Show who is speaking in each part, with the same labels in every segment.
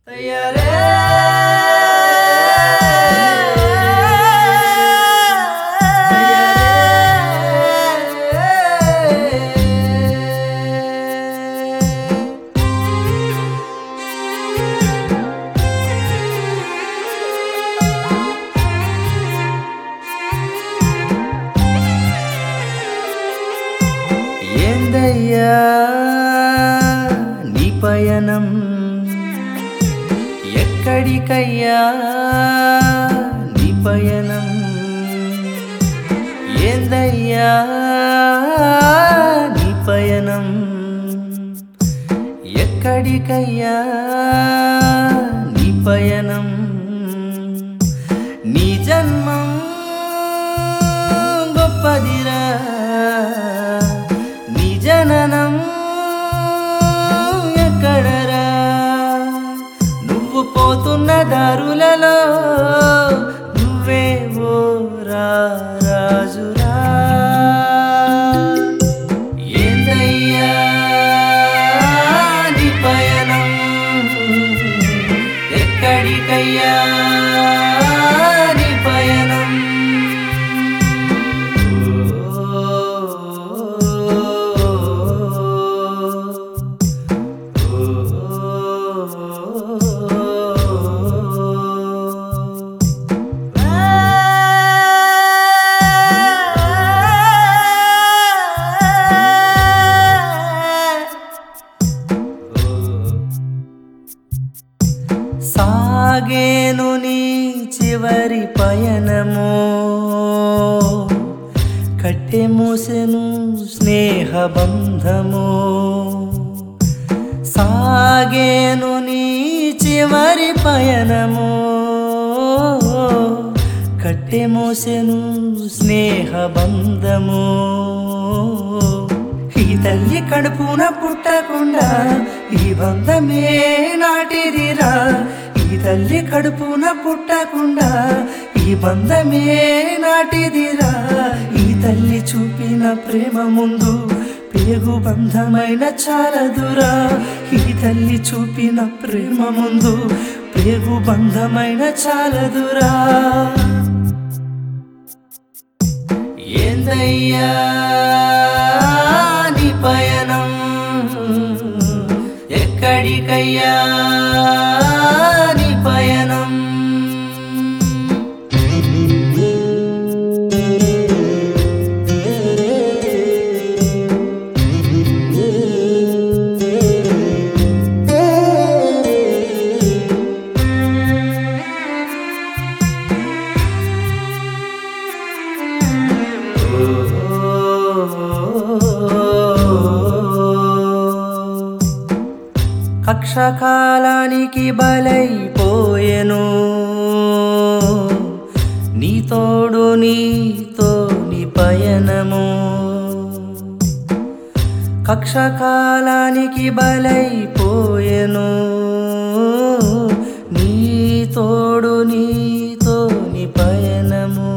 Speaker 1: ఏందయ్యా నీ పయనం ఎక్కడికయ్యా నీ పయనం ఏందయ్యా నీ పయనం ఎక్కడికయ్యా నీ పయనం నీ జన్మం గొప్పదిరా నీ జననం ఎక్కడరా నువ్వు పోతున్న దారులలో నువ్వే ఓ రాజురా ఏందయ్యా నీ పయనం ఎక్కడికయ్యా నీ పయనం సాగేను నీ చివరి పయనము కట్టె మూసెను స్నేహబంధము సాగేను నీ చివరి పయనము కట్టె మూసెను స్నేహబంధము ఈ తల్లి కడుపున పుట్టకుండా ఈ బంధమే నాటిదిరా ఈ తల్లి కడుపున పుట్టకుండా ఈ బంధమే నాటిదిరా ఈ తల్లి చూపిన ప్రేమ ముందు పేగు బంధమైన చాలదురా ఈ తల్లి చూపిన ప్రేమ ముందు పేగు బంధమైన చాలదురా ఏందయ్యా నీ పయనం ఎక్కడికయ్యా నీ పయనం కక్షకాలానికి బలైపోయెను నీ తోడు నీతో నీ పయనము కక్షకాలానికి బలైపోయెను నీ తోడు నీతో నీ పయనము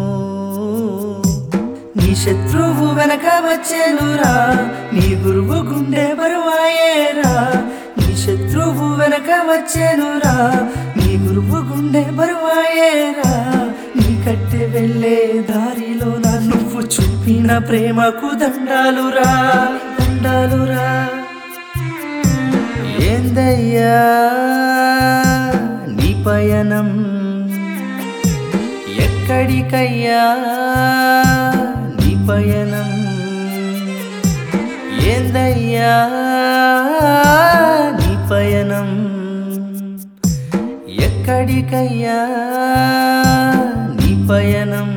Speaker 1: నీ శత్రువు వెనక వచ్చేనురా నీ గురువు గుండె బరువాయేరా నీ శత్రువు వెనక వచ్చేనురా నీ గురువు గుండె బరువాయేరా నీ కట్టె వెళ్ళే దారిలో నా నువ్వు చూపిన ప్రేమకు దండాలురా దండాలురా ఏందయ్యా నీ పయనం ఎక్కడికయ్యా నీ పయనం ఏందయ్యా నీ పయనం ఎక్కడికయ్యా నీ పయనం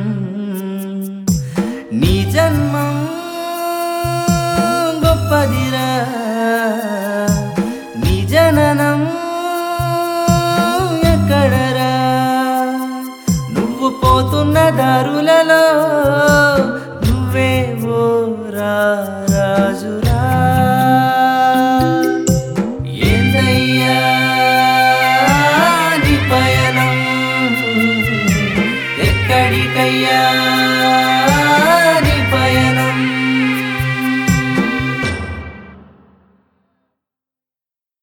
Speaker 1: నీ జన్మం గొప్పదిరా నీ జననం